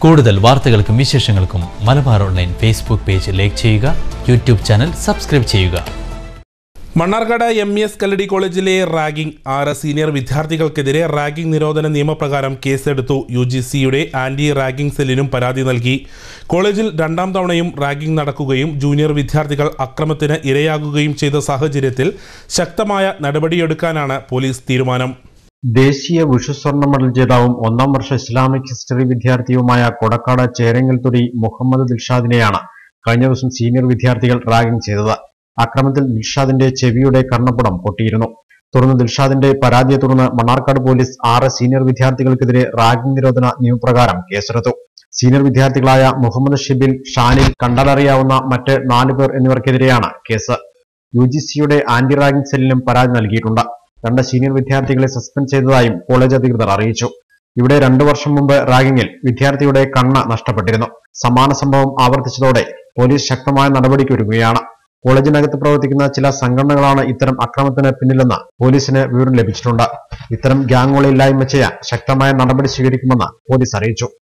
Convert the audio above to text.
കൂടുതൽ വാർത്തകൾക്കും വിശേഷങ്ങൾക്കും Malabar online Facebook page like ചെയ്യുക യൂട്യൂബ് ചാനൽ സബ്സ്ക്രൈബ് ചെയ്യുക Mannarkkad M E S Kalladi കോളേജിലെ റാഗിംഗ് ആറ് സീനിയർ വിദ്യാർത്ഥികൾക്കെതിരെ റാഗിംഗ് നിരോധന നിയമപ്രകാരം കേസെടുത്തു യു ജി സിയുടെ ആന്റി റാഗിംഗ് സെല്ലിനും പരാതി നൽകി കോളേജിൽ രണ്ടാം തവണയും റാഗിംഗ് നടക്കുകയും ജൂനിയർ വിദ്യാർത്ഥികൾ അക്രമത്തിന് ഇരയാകുകയും ചെയ്ത സാഹചര്യത്തിൽ ശക്തമായ നടപടിയെടുക്കാനാണ് പോലീസ് തീരുമാനം ദേശീയ വിഷു സ്വർണ്ണ മെഡൽ ജേതാവും ഒന്നാം വർഷ ഇസ്ലാമിക് ഹിസ്റ്ററി വിദ്യാർത്ഥിയുമായ കൊടക്കാട് ചേരങ്ങൽ തുടി മുഹമ്മദ് ദിൽഷാദിനെയാണ് കഴിഞ്ഞ ദിവസം സീനിയർ വിദ്യാർത്ഥികൾ റാഗിംഗ് ചെയ്തത് അക്രമത്തിൽ ദിൽഷാദിന്റെ ചെവിയുടെ കർണപ്പുടം പൊട്ടിയിരുന്നു തുടർന്ന് ദിൽഷാദിന്റെ പരാതിയെ തുടർന്ന് മണ്ണാർക്കാട് പോലീസ് ആറ് സീനിയർ വിദ്യാർത്ഥികൾക്കെതിരെ റാഗിംഗ് നിരോധന നിയമപ്രകാരം കേസെടുത്തു സീനിയർ വിദ്യാർത്ഥികളായ മുഹമ്മദ് ഷിബിൽ ഷാനിൽ കണ്ടാലറിയാവുന്ന മറ്റ് നാല് പേർ എന്നിവർക്കെതിരെയാണ് കേസ് യു ജി സിയുടെ ആന്റി റാഗിംഗ് സെല്ലിനും പരാതി നൽകിയിട്ടുണ്ട് രണ്ട് സീനിയർ വിദ്യാർത്ഥികളെ സസ്പെൻഡ് ചെയ്തതായും കോളേജ് അധികൃതർ അറിയിച്ചു ഇവിടെ രണ്ടു വർഷം മുമ്പ് റാഗിങ്ങിൽ വിദ്യാർത്ഥിയുടെ കണ്ണ് നഷ്ടപ്പെട്ടിരുന്നു സമാന സംഭവം ആവർത്തിച്ചതോടെ പോലീസ് ശക്തമായ നടപടിക്കൊരുങ്ങുകയാണ് കോളേജിനകത്ത് പ്രവർത്തിക്കുന്ന ചില സംഘടനകളാണ് ഇത്തരം അക്രമത്തിന് പിന്നിലെന്ന് പോലീസിന് വിവരം ലഭിച്ചിട്ടുണ്ട് ഇത്തരം ഗ്യാങ്ങുകളെ ഇല്ലായ്മ ചെയ്യാൻ ശക്തമായ നടപടി സ്വീകരിക്കുമെന്ന് പോലീസ് അറിയിച്ചു